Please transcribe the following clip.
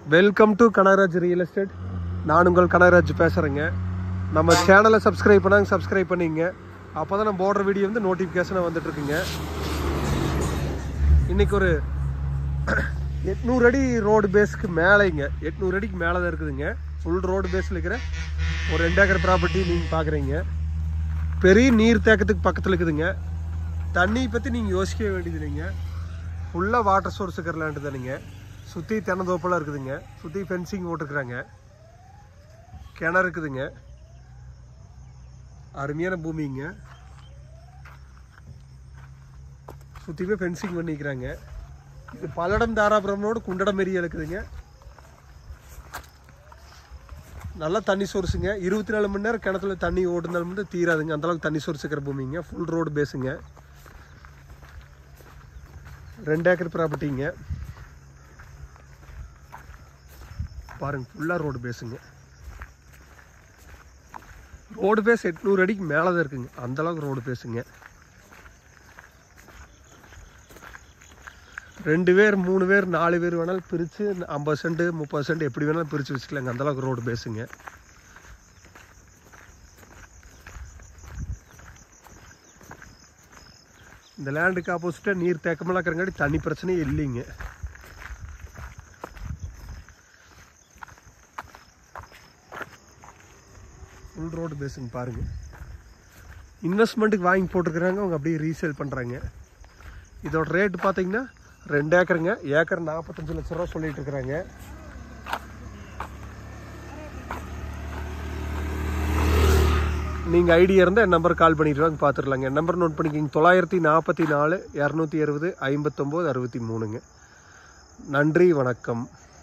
welcome to Kanagaraj real estate நான் உங்கள் கனகராஜ் பேசுகிறேங்க நம்ம சேனலை சப்ஸ்கிரைப் பண்ணாங்க சப்ஸ்கிரைப் பண்ணிங்க அப்போ தான் நம்ம போடுற வீடியோ வந்து நோட்டிஃபிகேஷனாக வந்துட்டுருக்குங்க இன்றைக்கி ஒரு எட்நூறு அடி ரோடு பேஸ்க்கு மேலேங்க எட்நூறு அடிக்கு மேலே தான் இருக்குதுங்க ஃபுல் ரோடு பேஸில் இருக்கிற ஒரு ரெண்டு ஏக்கர் ப்ராப்பர்ட்டி நீங்கள் பார்க்குறீங்க பெரிய நீர் தேக்கத்துக்கு பக்கத்தில் இருக்குதுங்க தண்ணி பற்றி நீங்கள் யோசிக்க வேண்டியது இல்லைங்க ஃபுல்லாக வாட்டர் சோர்ஸ் இருக்கிற லேண்டு தானுங்க சுற்றி தென்னந்தோப்பெல்லாம் இருக்குதுங்க சுற்றி ஃபென்சிங் போட்டுருக்குறாங்க கிணறு இருக்குதுங்க அருமையான பூமிங்க சுற்றியுமே ஃபென்சிங் பண்ணிக்கிறாங்க இது பல்லடம் தாராபுரம்னோட குண்டடம் ஏரியா இருக்குதுங்க நல்ல தண்ணி சோர்ஸுங்க இருபத்தி நாலு மணி நேரம் கிணத்துல தண்ணி ஓடுனாலும் வந்து தீராதுங்க அந்த அளவுக்கு தண்ணி சோர்ஸ் இருக்கிற பூமிங்க ஃபுல் ரோடு பேஸுங்க ரெண்டு ஏக்கர் ப்ராப்பர்ட்டிங்க பாருங்க ஃபுல்லாக ரோடு பேஸுங்க ரோடு பேஸ் எட்நூறு அடிக்கு மேலே தான் இருக்குங்க அந்த அளவுக்கு ரோடு பேஸுங்க ரெண்டு பேர் மூணு பேர் நாலு பேர் வேணாலும் பிரித்து ஐம்பது சென்ட் முப்பது சென்ட் எப்படி வேணாலும் பிரித்து வச்சுக்கலாங்க அந்த அளவுக்கு ரோடு பேஸுங்க இந்த லேண்டுக்கு ஆப்போசிட்டாக நீர் தேக்கமெல்லாம் இருக்கிறங்காட்டி தண்ணி பிரச்சனையே இல்லைங்க ஃபுல் ரோடு பேஸுங்க பாருங்க இன்வெஸ்ட்மெண்ட்டுக்கு வாங்கி போட்டிருக்கிறாங்க அவங்க அப்படியே ரீசேல் பண்ணுறாங்க இதோட ரேட்டு பார்த்தீங்கன்னா ரெண்டு ஏக்கருங்க ஏக்கர் நாற்பத்தஞ்சு லட்ச ரூபா சொல்லிட்டு இருக்கிறாங்க நீங்கள் ஐடியா இருந்தால் என் நம்பர் கால் பண்ணிட்டு வாங்க பார்த்துடலாங்க என் நம்பர் நோட் பண்ணிக்கிங்க தொள்ளாயிரத்தி நாற்பத்தி நாலு இரநூத்தி அறுபது ஐம்பத்தொம்போது அறுபத்தி மூணுங்க நன்றி வணக்கம்